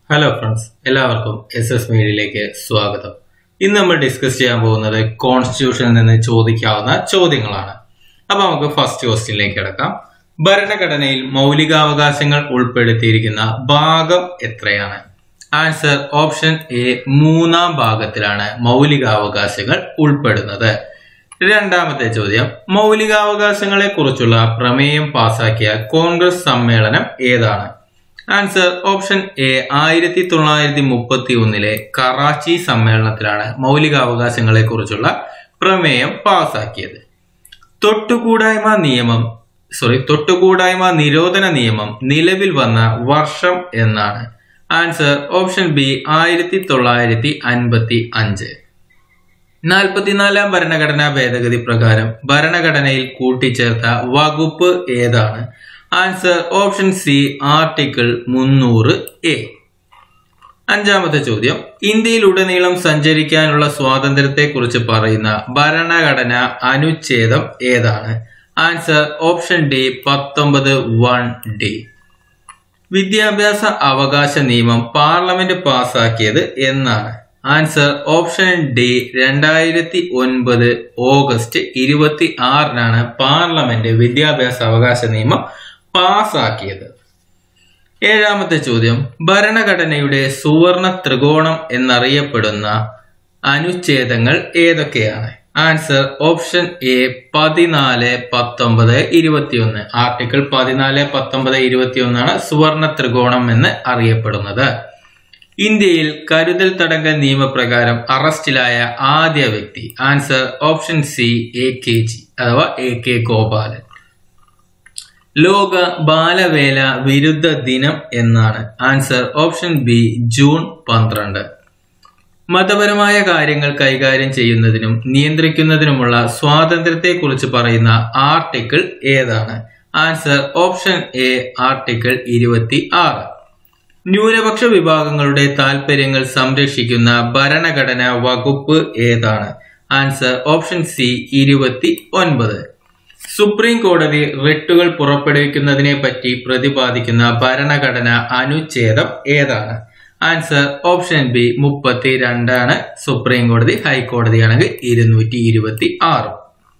hello friends എല്ലാവർക്കും S S മീഡിയയിലേക്ക് സ്വാഗതം ഇന്ന് നമ്മൾ ഡിസ്കസ് ചെയ്യാൻ പോകുന്നത് കോൺസ്റ്റിറ്റ്യൂഷനിൽ നിന്ന് ചോദിക്കാവുന്ന ചോദ്യങ്ങളാണ് അപ്പൊ നമുക്ക് ഫസ്റ്റ് ക്വസ്റ്റ്യനിലേക്ക് കിടക്കാം ഭരണഘടനയിൽ മൗലികാവകാശങ്ങൾ ഉൾപ്പെടുത്തിയിരിക്കുന്ന ഭാഗം എത്രയാണ് ആൻസർ ഓപ്ഷൻ എ മൂന്നാം ഭാഗത്തിലാണ് മൗലികാവകാശങ്ങൾ ഉൾപ്പെടുന്നത് രണ്ടാമത്തെ ചോദ്യം മൗലികാവകാശങ്ങളെ കുറിച്ചുള്ള പ്രമേയം പാസാക്കിയ കോൺഗ്രസ് സമ്മേളനം ഏതാണ് ആൻസർ ഓപ്ഷൻ എ ആയിരത്തി തൊള്ളായിരത്തി മുപ്പത്തി ഒന്നിലെ കറാച്ചി സമ്മേളനത്തിലാണ് മൗലികാവകാശങ്ങളെ കുറിച്ചുള്ള പ്രമേയം പാസാക്കിയത് തൊട്ടുകൂടായ്മ നിയമം സോറി തൊട്ടുകൂടായ്മ നിരോധന നിയമം നിലവിൽ വന്ന വർഷം എന്നാണ് ആൻസർ ഓപ്ഷൻ ബി ആയിരത്തി തൊള്ളായിരത്തി അൻപത്തി അഞ്ച് നാൽപ്പത്തിനാലാം ഭരണഘടനാ ഭേദഗതി പ്രകാരം ഭരണഘടനയിൽ കൂട്ടിച്ചേർത്ത വകുപ്പ് ഏതാണ് ആൻസർ ഓപ്ഷൻ സി ആർട്ടിക്കിൾ മുന്നൂറ് എ അഞ്ചാമത്തെ ചോദ്യം ഇന്ത്യയിലുടനീളം സഞ്ചരിക്കാനുള്ള സ്വാതന്ത്ര്യത്തെക്കുറിച്ച് പറയുന്ന ഭരണഘടന അനുച്ഛേദം ഏതാണ് ആൻസർ ഓപ്ഷൻ ഡി പത്തൊമ്പത് വൺ ഡി വിദ്യാഭ്യാസ അവകാശ നിയമം പാർലമെന്റ് പാസാക്കിയത് എന്നാണ് ആൻസർ ഓപ്ഷൻ ഡി രണ്ടായിരത്തി ഒൻപത് ഓഗസ്റ്റ് ഇരുപത്തി ആറിനാണ് പാർലമെന്റ് വിദ്യാഭ്യാസ അവകാശ നിയമം പാസാക്കിയത് ഏഴാമത്തെ ചോദ്യം ഭരണഘടനയുടെ സുവർണ ത്രികോണം എന്നറിയപ്പെടുന്ന അനുച്ഛേദങ്ങൾ ഏതൊക്കെയാണ് ആൻസർ ഓപ്ഷൻ എ പതിനാല് പത്തൊമ്പത് ഇരുപത്തിയൊന്ന് ആർട്ടിക്കിൾ പതിനാല് പത്തൊമ്പത് ഇരുപത്തിയൊന്നാണ് സുവർണ ത്രികോണം എന്ന് അറിയപ്പെടുന്നത് ഇന്ത്യയിൽ കരുതൽ തടങ്കൽ നിയമപ്രകാരം അറസ്റ്റിലായ ആദ്യ വ്യക്തി answer option C A K G അഥവാ എ കെ ഗോപാലൻ ലോക ബാലവേല വിരുദ്ധ ദിനം എന്നാണ് ആൻസർ ഓപ്ഷൻ ബി ജൂൺ പന്ത്രണ്ട് മതപരമായ കാര്യങ്ങൾ കൈകാര്യം ചെയ്യുന്നതിനും നിയന്ത്രിക്കുന്നതിനുമുള്ള സ്വാതന്ത്ര്യത്തെക്കുറിച്ച് പറയുന്ന ആർട്ടിക്കിൾ ഏതാണ് ആൻസർ ഓപ്ഷൻ എ ആർട്ടിക്കിൾ ഇരുപത്തി ആറ് ന്യൂനപക്ഷ വിഭാഗങ്ങളുടെ താൽപര്യങ്ങൾ സംരക്ഷിക്കുന്ന ഭരണഘടനാ വകുപ്പ് ഏതാണ് ആൻസർ ഓപ്ഷൻ സി ഇരുപത്തി ഒൻപത് സുപ്രീം കോടതി റിട്ടുകൾ പുറപ്പെടുവിക്കുന്നതിനെ പറ്റി പ്രതിപാദിക്കുന്ന ഭരണഘടന അനുച്ഛേദം ഏതാണ് ആൻസർ ഓപ്ഷൻ ബി മുപ്പത്തി രണ്ടാണ് സുപ്രീം കോടതി ഹൈക്കോടതിയാണെങ്കിൽ ഇരുന്നൂറ്റി ഇരുപത്തി ആറ്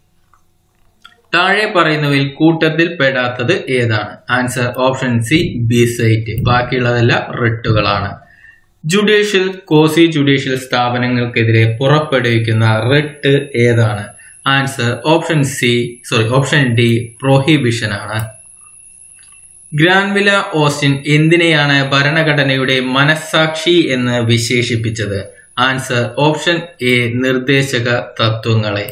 താഴെ പറയുന്നവയിൽ കൂട്ടത്തിൽ പെടാത്തത് ഏതാണ് ആൻസർ ഓപ്ഷൻ സി ബി സൈറ്റ് ബാക്കിയുള്ളതെല്ലാം റിട്ടുകളാണ് ജുഡീഷ്യൽ കോസി ജുഡീഷ്യൽ സ്ഥാപനങ്ങൾക്കെതിരെ പുറപ്പെടുവിക്കുന്ന റിട്ട് ഏതാണ് answer option C sorry option D prohibition ആണ് ഗ്രാൻവില ഓസ്റ്റിൻ എന്തിനെയാണ് ഭരണഘടനയുടെ മനസ്സാക്ഷി എന്ന് വിശേഷിപ്പിച്ചത് ആൻസർ ഓപ്ഷൻ എ നിർദ്ദേശക തത്വങ്ങളെ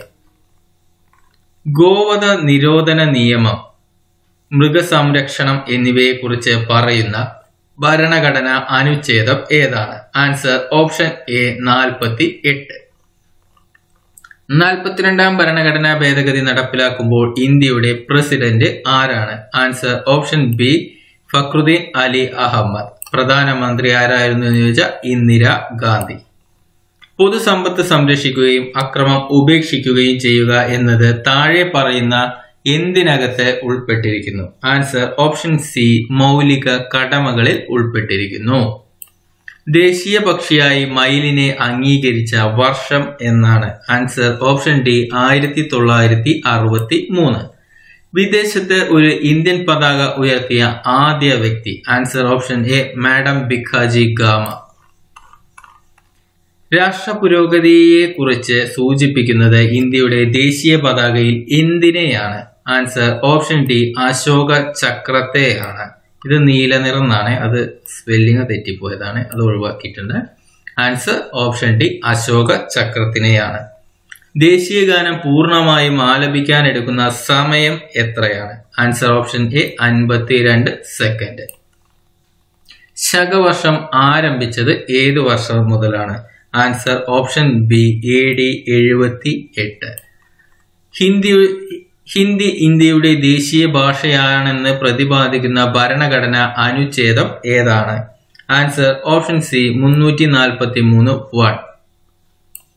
ഗോവധ നിരോധന നിയമം മൃഗസംരക്ഷണം എന്നിവയെക്കുറിച്ച് പറയുന്ന ഭരണഘടന അനുച്ഛേദം ഏതാണ് ആൻസർ ഓപ്ഷൻ എ നാൽപ്പത്തി എട്ട് നാൽപ്പത്തിരണ്ടാം ഭരണഘടനാ ഭേദഗതി നടപ്പിലാക്കുമ്പോൾ ഇന്ത്യയുടെ പ്രസിഡന്റ് ആരാണ് answer option B Fakhruddin Ali Ahmed പ്രധാനമന്ത്രി ആരായിരുന്നു എന്ന് ചോദിച്ചാൽ ഇന്ദിര ഗാന്ധി പൊതുസമ്പത്ത് സംരക്ഷിക്കുകയും അക്രമം ഉപേക്ഷിക്കുകയും ചെയ്യുക എന്നത് താഴെ പറയുന്ന എന്തിനകത്ത് ഉൾപ്പെട്ടിരിക്കുന്നു ആൻസർ ഓപ്ഷൻ സി മൗലിക കടമകളിൽ ഉൾപ്പെട്ടിരിക്കുന്നു ദേശീയ പക്ഷിയായി മയിലിനെ അംഗീകരിച്ച വർഷം എന്നാണ് ആൻസർ ഓപ്ഷൻ ഡി ആയിരത്തി തൊള്ളായിരത്തി അറുപത്തി മൂന്ന് വിദേശത്ത് ഒരു ഇന്ത്യൻ പതാക ഉയർത്തിയ ആദ്യ വ്യക്തി answer option A madam Bhikaji Cama രാഷ്ട്ര പുരോഗതിയെ കുറിച്ച് സൂചിപ്പിക്കുന്നത് ഇന്ത്യയുടെ ദേശീയ പതാകയിൽ എന്തിനെയാണ് ആൻസർ ഓപ്ഷൻ ഡി അശോക ചക്രത്തെയാണ് ഇത് നീല നിറന്നാണ് അത് സ്പെല്ലിങ് തെറ്റിപ്പോയതാണ് അത് ഒഴിവാക്കിയിട്ടുണ്ട് ആൻസർ ഓപ്ഷൻ ഡി അശോക ചക്രത്തിനെയാണ് ദേശീയ ഗാനം പൂർണ്ണമായും ആലപിക്കാൻ എടുക്കുന്ന സമയം എത്രയാണ് ആൻസർ ഓപ്ഷൻ എ അൻപത്തിരണ്ട് സെക്കൻഡ് ശകവർഷം ആരംഭിച്ചത് ഏത് വർഷം മുതലാണ് answer option B A D എഴുപത്തി എട്ട് ഹിന്ദി ഹിന്ദി ഇന്ത്യയുടെ ദേശീയ ഭാഷയാണെന്ന് പ്രതിപാദിക്കുന്ന ഭരണഘടന അനുച്ഛേദം ഏതാണ് ആൻസർ ഓപ്ഷൻ സി മുന്നൂറ്റി നാൽപ്പത്തി മൂന്ന് വൺ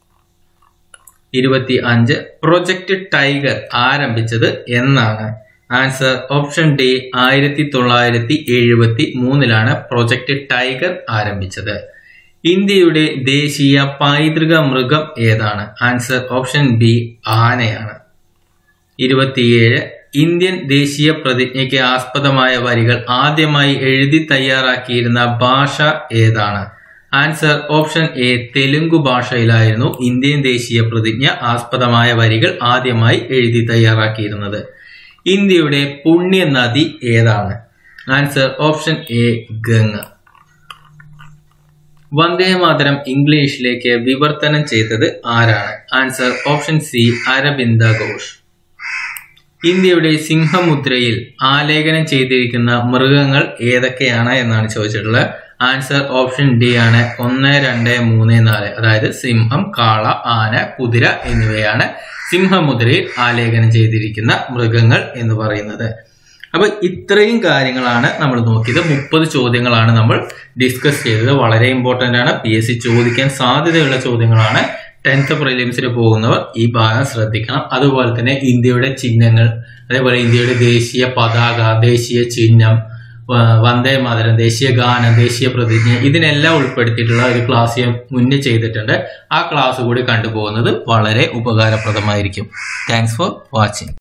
ഇരുപത്തി അഞ്ച് പ്രൊജക്ട് ടൈഗർ ആരംഭിച്ചത് എന്നാണ് ആൻസർ ഓപ്ഷൻ ഡി ആയിരത്തി തൊള്ളായിരത്തി എഴുപത്തി മൂന്നിലാണ് പ്രൊജക്ട് ടൈഗർ ആരംഭിച്ചത് ഇന്ത്യയുടെ ദേശീയ പൈതൃക മൃഗം ഏതാണ് ആൻസർ ഓപ്ഷൻ ബി ആനയാണ് ഇരുപത്തിയേഴ് ഇന്ത്യൻ ദേശീയ പ്രതിജ്ഞയ്ക്ക് ആസ്പദമായ വരികൾ ആദ്യമായി എഴുതി തയ്യാറാക്കിയിരുന്ന ഭാഷ ഏതാണ് ആൻസർ ഓപ്ഷൻ എ തെലുങ്കു ഭാഷയിലായിരുന്നു ഇന്ത്യൻ ദേശീയ പ്രതിജ്ഞ ആസ്പദമായ വരികൾ ആദ്യമായി എഴുതി തയ്യാറാക്കിയിരുന്നത് ഇന്ത്യയുടെ പുണ്യ നദി ഏതാണ് answer option A Ganga Vande Mataram ഇംഗ്ലീഷിലേക്ക് വിവർത്തനം ചെയ്തത് ആരാണ് answer option C Aurobindo Ghosh ഇന്ത്യയുടെ സിംഹമുദ്രയിൽ ആലേഖനം ചെയ്തിരിക്കുന്ന മൃഗങ്ങൾ ഏതൊക്കെയാണ് എന്നാണ് ചോദിച്ചിട്ടുള്ളത് ആൻസർ ഓപ്ഷൻ ഡി ആണ് ഒന്ന് രണ്ട് മൂന്ന് നാല് അതായത് സിംഹം കാള ആന കുതിര എന്നിവയാണ് സിംഹമുദ്രയിൽ ആലേഖനം ചെയ്തിരിക്കുന്ന മൃഗങ്ങൾ എന്ന് പറയുന്നത് അപ്പൊ ഇത്രയും കാര്യങ്ങളാണ് നമ്മൾ നോക്കിയത് മുപ്പത് ചോദ്യങ്ങളാണ് നമ്മൾ ഡിസ്കസ് ചെയ്തത് വളരെ ഇമ്പോർട്ടന്റ് ആണ് പി എസ് സി ചോദിക്കാൻ സാധ്യതയുള്ള ചോദ്യങ്ങളാണ് ടെൻത്ത് പ്രിലിംസിന് പോകുന്നവർ ഈ ഭാഗം ശ്രദ്ധിക്കണം അതുപോലെ തന്നെ ഇന്ത്യയുടെ ചിഹ്നങ്ങൾ അതേപോലെ ഇന്ത്യയുടെ ദേശീയ പതാക ദേശീയ ചിഹ്നം വ- വന്ദേ മാതരം ദേശീയ ഗാനം ദേശീയ പ്രതിജ്ഞ ഇതിനെല്ലാം ഉൾപ്പെടുത്തിയിട്ടുള്ള ഒരു ക്ലാസ് ഞാൻ മുന്നേ ചെയ്തിട്ടുണ്ട് ആ ക്ലാസ് കൂടി കണ്ടുപോകുന്നത് വളരെ ഉപകാരപ്രദമായിരിക്കും താങ്ക്സ് ഫോർ വാച്ചിങ്